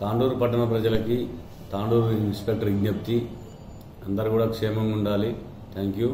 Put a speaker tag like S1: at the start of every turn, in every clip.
S1: తాండూరు పట్టణ ప్రజలకి తాండూరు ఇన్స్పెక్టర్ విజ్ఞప్తి అందరు కూడా క్షేమంగా ఉండాలి థ్యాంక్ యూ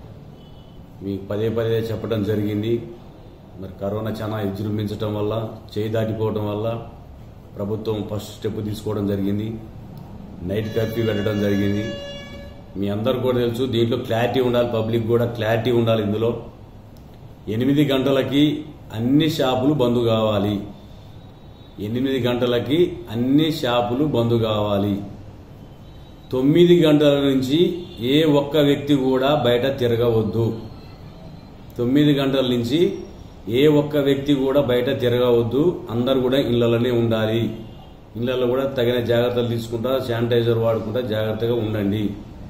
S1: మీకు పదే పదే చెప్పడం జరిగింది మరి కరోనా చాలా విజృంభించడం వల్ల చేయి దాటిపోవడం వల్ల ప్రభుత్వం ఫస్ట్ స్టెప్ తీసుకోవడం జరిగింది నైట్ కర్ఫ్యూ పెట్టడం జరిగింది మీ అందరు కూడా తెలుసు దీంట్లో క్లారిటీ ఉండాలి పబ్లిక్ కూడా క్లారిటీ ఉండాలి ఇందులో ఎనిమిది గంటలకి అన్ని షాపులు బంద్ కావాలి ఎనిమిది గంటలకి అన్ని షాపులు బంద్ కావాలి తొమ్మిది గంటల నుంచి ఏ ఒక్క వ్యక్తి కూడా బయట తిరగవద్దు తొమ్మిది గంటల నుంచి ఏ ఒక్క వ్యక్తి కూడా బయట తిరగవద్దు అందరు కూడా ఇళ్లలోనే ఉండాలి ఇళ్లలో కూడా తగిన జాగ్రత్తలు తీసుకుంటా శానిటైజర్ వాడుకుంటా జాగ్రత్తగా ఉండండి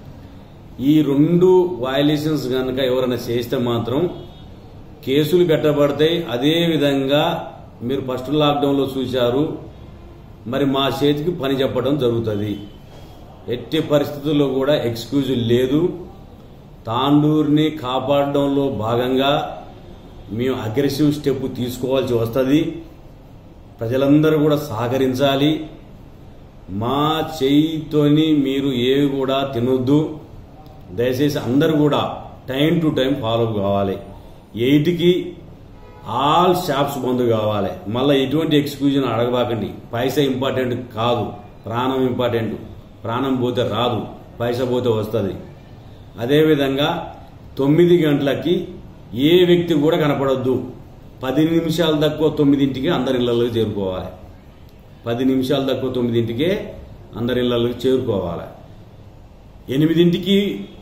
S1: ఈ రెండు వయలేషన్స్ కనుక ఎవరైనా చేస్తే మాత్రం కేసులు పెట్టబడతాయి అదే విధంగా మీరు ఫస్ట్ లాక్డౌన్లో చూశారు మరి మా చేతికి పని చెప్పడం జరుగుతుంది ఎట్టి పరిస్థితుల్లో కూడా ఎక్స్క్యూజ్ లేదు తాండూరుని కాపాడడంలో భాగంగా మేము అగ్రెసివ్ స్టెప్ తీసుకోవాల్సి వస్తుంది ప్రజలందరూ కూడా సహకరించాలి మా చేయితోని మీరు ఏవి కూడా తినొద్దు దయచేసి అందరూ కూడా టైం టు టైం ఫాలో కావాలి ఎయిట్కి ఆల్ షాప్స్ బంద్ కావాలి మళ్ళీ ఎటువంటి ఎక్స్క్యూజన్ అడగబాకండి పైసా ఇంపార్టెంట్ కాదు ప్రాణం ఇంపార్టెంట్ ప్రాణం పోతే రాదు పైసా పోతే వస్తుంది అదేవిధంగా తొమ్మిది గంటలకి ఏ వ్యక్తి కూడా కనపడొద్దు పది నిమిషాలు తక్కువ తొమ్మిదింటికి అందరి ఇళ్లలోకి చేరుకోవాలి పది నిమిషాలు తక్కువ తొమ్మిదింటికే అందరి ఇళ్లలోకి చేరుకోవాలి ఎనిమిదింటికి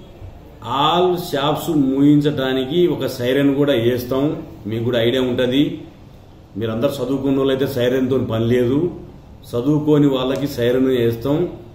S1: ఆల్ షాప్స్ మూయించడానికి ఒక సైరన్ కూడా వేస్తాం మీకు కూడా ఐడియా ఉంటుంది మీరందరూ చదువుకున్న వాళ్ళైతే సైరన్తో పని లేదు చదువుకోని వాళ్ళకి సైరన్ వేస్తాం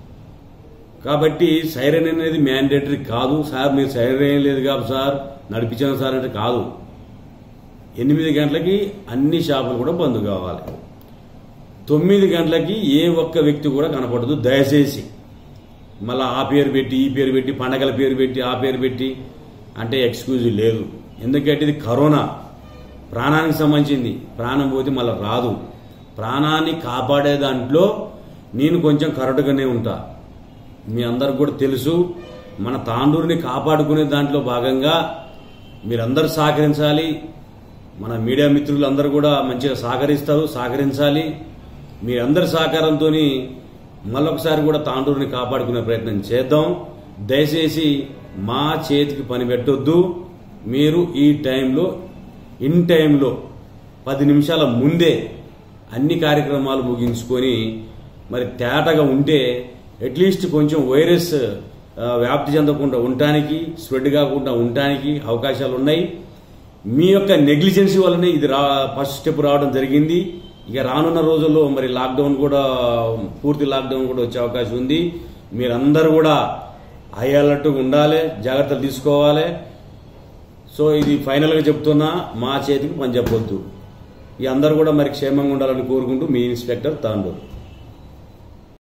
S1: కాబట్టి సైరన్ అనేది మ్యాండేటరీ కాదు సార్ మీరు సైరన్ ఏం లేదు కాదు సార్ నడిపించిన సార్ అంటే కాదు ఎనిమిది గంటలకి అన్ని షాపులు కూడా బంద్ కావాలి తొమ్మిది గంటలకి ఏ ఒక్క వ్యక్తి కూడా కనపడదు దయచేసి మళ్ళీ ఆ పేరు పెట్టి ఈ పేరు పెట్టి పండగల పేరు పెట్టి ఆ పేరు పెట్టి అంటే ఎక్స్క్యూజ్ లేదు ఎందుకంటే ఇది కరోనా ప్రాణానికి సంబంధించింది ప్రాణం పోతే మళ్ళీ రాదు ప్రాణాన్ని కాపాడే దాంట్లో నేను కొంచెం కరెక్ట్గానే ఉంటా మీ అందరికి కూడా తెలుసు మన తాండూరుని కాపాడుకునే దాంట్లో భాగంగా మీరందరూ సహకరించాలి మన మీడియా మిత్రులు అందరూ కూడా మంచిగా సహకరిస్తారు సహకరించాలి మీరందరి సహకారంతో మళ్ళొకసారి కూడా తాండూరుని కాపాడుకునే ప్రయత్నం చేద్దాం దయచేసి మా చేతికి పని పెట్టొద్దు మీరు ఈ టైంలో ఇన్ టైంలో పది నిమిషాల ముందే అన్ని కార్యక్రమాలు ముగించుకొని మరి తేటగా ఉంటే అట్లీస్ట్ కొంచెం వైరస్ ఆ, వ్యాప్తి చెందకుండా ఉండటానికి స్ప్రెడ్ కాకుండా ఉండటానికి అవకాశాలు ఉన్నాయి మీ యొక్క నెగ్లిజెన్సీ వల్లనే ఇది రా ఫస్ట్ స్టెప్ రావడం జరిగింది ఇక రానున్న రోజుల్లో మరి లాక్డౌన్ కూడా పూర్తి లాక్డౌన్ కూడా వచ్చే అవకాశం ఉంది మీరందరూ కూడా హై అలర్ట్గా ఉండాలి జాగ్రత్తలు తీసుకోవాలి సో ఇది ఫైనల్గా చెప్తున్నా మా చేతికి పని చెప్పొద్దు ఈ అందరూ కూడా మరి క్షేమంగా ఉండాలని కోరుకుంటూ మీ ఇన్స్పెక్టర్ తాండూరు